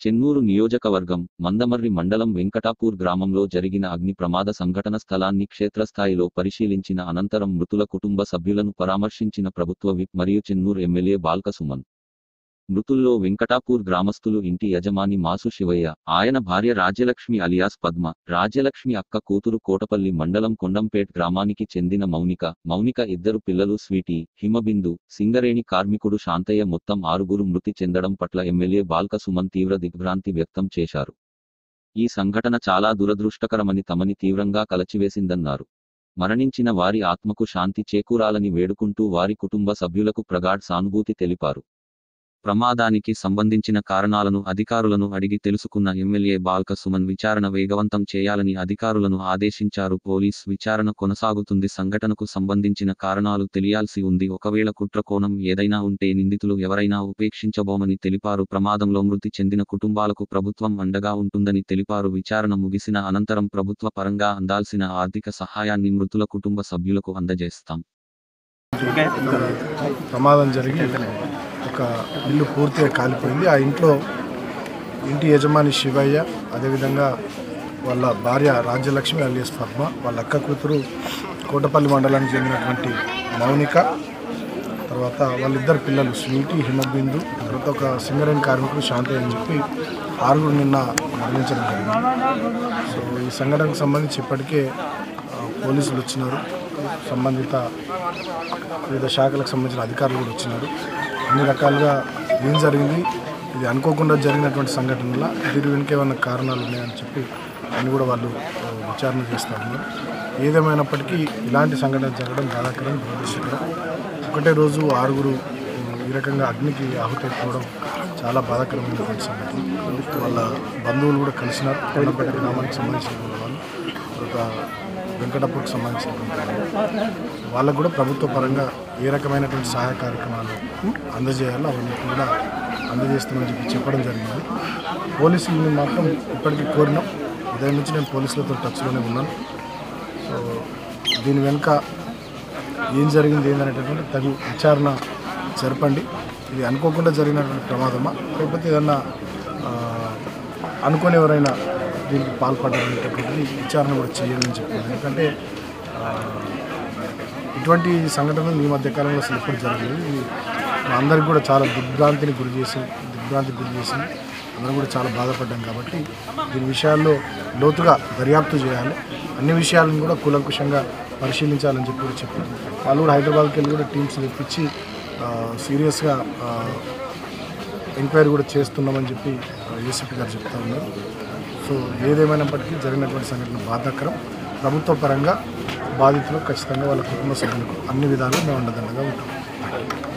చెన్నూరు నియోజకవర్గం మందమర్రి మండలం వెంకటాపూర్ గ్రామంలో జరిగిన అగ్ని ప్రమాద సంఘటన స్థలాన్ని క్షేత్రస్థాయిలో పరిశీలించిన అనంతరం మృతుల కుటుంబ సభ్యులను పరామర్శించిన ప్రభుత్వ విప్ మరియు చెన్నూరు ఎమ్మెల్యే బాల్క సుమన్ మృతుల్లో వెంకటాపూర్ గ్రామస్తులు ఇంటి యజమాని మాసు శివయ్య ఆయన భార్య రాజ్యలక్ష్మి అలియాస్ పద్మ రాజ్యలక్ష్మి అక్క కూతురు కోటపల్లి మండలం కొండంపేట్ గ్రామానికి చెందిన మౌనిక మౌనిక ఇద్దరు పిల్లలు స్వీటీ హిమబిందు సింగరేణి కార్మికుడు శాంతయ్య మొత్తం ఆరుగురు మృతి చెందడం పట్ల ఎమ్మెల్యే బాల్క సుమన్ తీవ్ర దిగ్భ్రాంతి వ్యక్తం చేశారు ఈ సంఘటన చాలా దురదృష్టకరమని తమని తీవ్రంగా కలచివేసిందన్నారు మరణించిన వారి ఆత్మకు శాంతి చేకూరాలని వేడుకుంటూ వారి కుటుంబ సభ్యులకు ప్రగాఢ సానుభూతి తెలిపారు ప్రమాదానికి సంబంధించిన కారణాలను అధికారులను అడిగి తెలుసుకున్న ఎమ్మెల్యే బాల్క సుమన్ విచారణ వేగవంతం చేయాలని అధికారులను ఆదేశించారు పోలీస్ విచారణ కొనసాగుతుంది సంఘటనకు సంబంధించిన కారణాలు తెలియాల్సి ఉంది ఒకవేళ కుట్ర కోణం ఏదైనా ఉంటే నిందితులు ఎవరైనా ఉపేక్షించబోమని తెలిపారు ప్రమాదంలో మృతి చెందిన కుటుంబాలకు ప్రభుత్వం అండగా ఉంటుందని తెలిపారు విచారణ ముగిసిన అనంతరం ప్రభుత్వ పరంగా అందాల్సిన ఆర్థిక సహాయాన్ని మృతుల కుటుంబ సభ్యులకు అందజేస్తాం ప్రమాదం జరిగి ఒక ఇల్లు పూర్తిగా కాలిపోయింది ఆ ఇంట్లో ఇంటి యజమాని శివయ్య అదేవిధంగా వాళ్ళ భార్య రాజ్యలక్ష్మి అలియస్ పద్మ వాళ్ళ అక్క కూతురు కోటపల్లి మండలానికి చెందినటువంటి మౌనిక తర్వాత వాళ్ళిద్దరు పిల్లలు స్వీటీ హిమబిందు తర్వాత ఒక సింగరేణి కార్మికుడు శాంతి అని చెప్పి ఆరుగురు నిన్న మరణించడం జరిగింది సో ఈ సంఘటనకు సంబంధించి ఇప్పటికే ఆ, పోలీసులు వచ్చినారు సంబంధిత వివిధ శాఖలకు సంబంధించిన అధికారులు కూడా వచ్చినారు అన్ని రకాలుగా ఏం జరిగింది ఇది అనుకోకుండా జరిగినటువంటి సంఘటనల దీని వెనుక ఏమైనా కారణాలు ఉన్నాయని చెప్పి అన్ని కూడా వాళ్ళు ఆ, విచారణ చేస్తూ ఉన్నారు ఏదేమైనప్పటికీ ఇలాంటి సంఘటన జరగడం బాధాకరం దురదృష్టకరం ఒకటే రోజు ఆరుగురు ఉమ్, ఈ రకంగా అగ్నికి ఆహుతైపోవడం చాలా బాధాకరమైనటువంటి సంగతి వాళ్ళ బంధువులు కూడా కలిసినారు కొండపేట గ్రామానికి సంబంధించినటువంటి వాళ్ళు తర్వాత వెంకటపూర్కి సంబంధించినటువంటి వాళ్ళు వాళ్ళకు కూడా ప్రభుత్వ పరంగా ఏ రకమైనటువంటి సహాయ కార్యక్రమాలు అందజేయాలో అవన్నీ కూడా అందజేస్తామని చెప్పి చెప్పడం జరిగింది పోలీసులని మాత్రం ఇప్పటికీ కోరినాం ఉదయం నుంచి నేను పోలీసులతో టచ్లోనే ఉన్నాను సో దీని వెనుక ఏం జరిగింది ఏందనేటటువంటి తగు విచారణ జరపండి ఇది అనుకోకుండా జరిగినటువంటి ప్రమాదమా లేకపోతే ఏదన్నా ఆ, అనుకోని ఎవరైనా దీనికి పాల్పడాలనేటటువంటిది విచారణ కూడా చేయాలని చెప్పింది ఎందుకంటే ఆ, ఇటువంటి సంఘటనలు ఈ మధ్య కాలంలో అసలు ఎప్పుడు జరగలేదు ఇది మా అందరికి కూడా చాలా దిగ్భ్రాంతిని గురి చేసి దిగ్భ్రాంతికి గురి చేసి అందరం కూడా చాలా బాధపడ్డాం కాబట్టి దీని విషయాల్లో లోతుగా దర్యాప్తు చేయాలి అన్ని విషయాలను కూడా కూలంకుషంగా పరిశీలించాలని చెప్పి కూడా చెప్పారు వాళ్ళు కూడా హైదరాబాద్కి వెళ్ళి కూడా టీమ్స్ తెప్పించి సీరియస్గా ఎంక్వైరీ కూడా చేస్తున్నామని చెప్పి ఏసీపీ గారు చెప్తా ఉన్నారు సో ఏదేమైనప్పటికీ జరిగినటువంటి సంఘటన బాధాకరం ప్రభుత్వ పరంగా బాధితులు ఖచ్చితంగా వాళ్ళ కుటుంబ సభ్యులకు అన్ని విధాలు మేము అండదండగా ఉంటాం